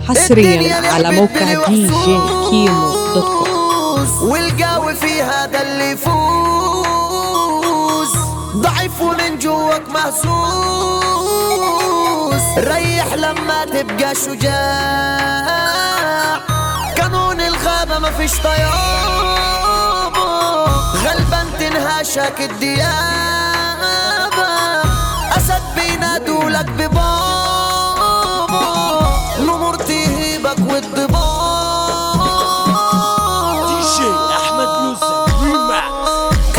حصريا على موقع دي جي كيمو دوت كوم والقاوي في هذا اللي يفوز ضعيف ومن جواك مهزوز ريح لما تبقى شجاع قانون الغابة ما فيش طيابة غلبا تنهاشك الديابة أسد بينادولك ببابا الأمور تهيبك والضباب دي جي احمد موسى ريماكس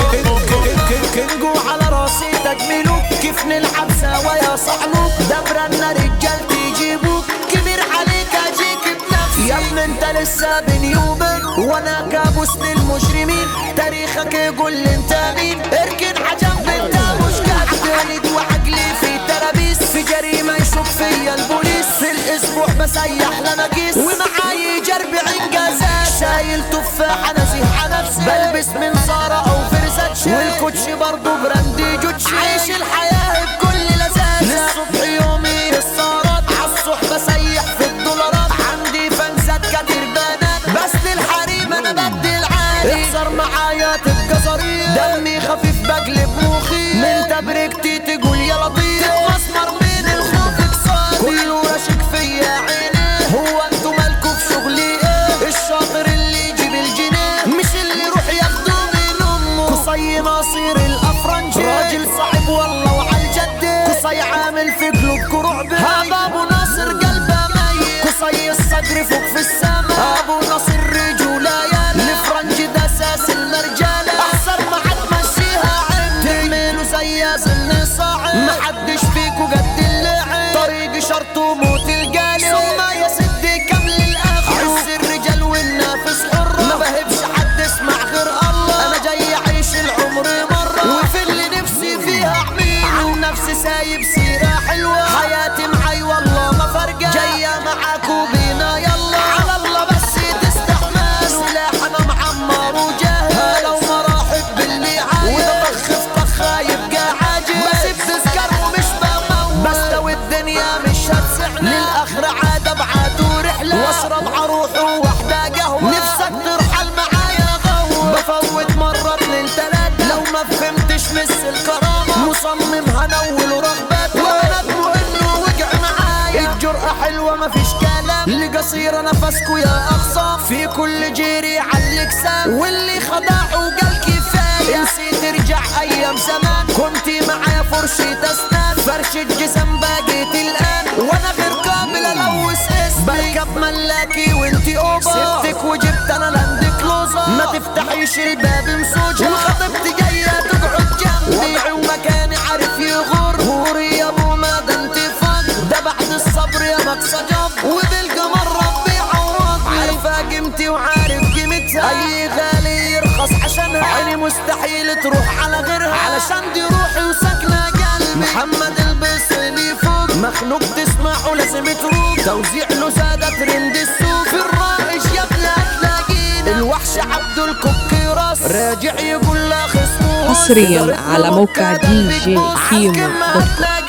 كنجو على راسي تجميلوك كيف نلعب سوا يا صعلوك دبرنا رجال تجيبوك كبير عليك اجيك بنفسي يا ابن انت لسه بنيومن وانا كابوس للمجرمين تاريخك يقول لي انت مين اركن عجب انت مش قاعد ولد وعقلي في ترابيس في جريمة يشك فيا البوليس في الاسبوع بسيح لمكيس ومعاي جرب انجازات شايل تفاحة نزيه على نفسي بلبس من سارة او فرزاتشي والكوتشي برضو براندي جوتشي عايش الحياة بكل لذاذة للصبح يومي السهرات عالصح بسيح في الدولارات عندي فانزات كتير بنات بس للحريم انا بدي العادي احذر معايا تبقى ظريف دمي خفيف بقلب مخي من تبركتي تقول يا لطيف مسمر من الخوف كسار كله رشك فيا عيني هو انتو مالكوا في شغلي ايه الشاطر اللي يجيب الجنيه مش اللي يروح ياخده من امه قصي ناصير الافرنجي راجل صعب والله وعالجد قصي عامل في قلوبكوا رعب هذا ابو ناصر قلبه ميت قصي الصدر فوق في السما ابو ناصر رجوله يالا الفرنج ده اساس المرجاله احسن ما حتمشيها عندي تعملوا زي سن صاعد محدش فيكوا قد اللعب طريقي شرط وموت القالب ثم يا سيدي كمل الاخر عز الرجال والنافس حرة ما بهبش حد اسمع غير الله انا جاي اعيش العمر مرة وفي اللي نفسي فيها اعمله عن نفسي سايب سيرة حلوة حياتي معي والله ما فرقة جاية معاك وبينا يلا على الله بس تستحمل سلاح انا معمر وجاهز لو ما راحت باللي عايز واذا طخ في طخة يبقى عاجز بس بتذكر ومش بموت بس لو الدنيا مش هتسعني للاخرة عاد ابعد ورحلة واشرب عروحه واحدة قهوة نفسك ترحل معايا غوة بفوت مرة اتنين تلاتة لو ما فهمتش مثل الكرامة مصمم هنول ورغبات وانا انه وقع معايا الجرأة حلوة مفيش كلام اللي قصيرة نفسكوا يا اخصام في كل جيري على كسام واللي خدع وقال كفاية نسيت ترجع ايام زمان كنتي معايا فرشة اسنان فرش الجسم باقيت الان وانا غير قابل الوث اسمي بركب ملاكي وانتي اوبا سبتك وجبت انا لاند كلوزر ما تفتحيش الباب مسوجة وخطيبتي جاية تقعد جنبي وضعي ومكاني عارف يغر غوري يا ابو ما ده انت فقر ده بعد الصبر يا مقصى جب وبالقمر ربي عوضني عارفة قيمتي وعارف قيمتها اي غالي يرخص عشانها عيني مستحيل تروح على غيرها علشان دي روحي وسكنة قلبي محمد البصري فوق مخلوق تسمعه لازم تروق توزيع له سادة ترند السوق في الرائش يا ابني هتلاقينا الوحش عبد الكوكي راس راجع يقول لا خصمه حصرياً على موقع دي جي كيمو دوت كوم. هتلاقينا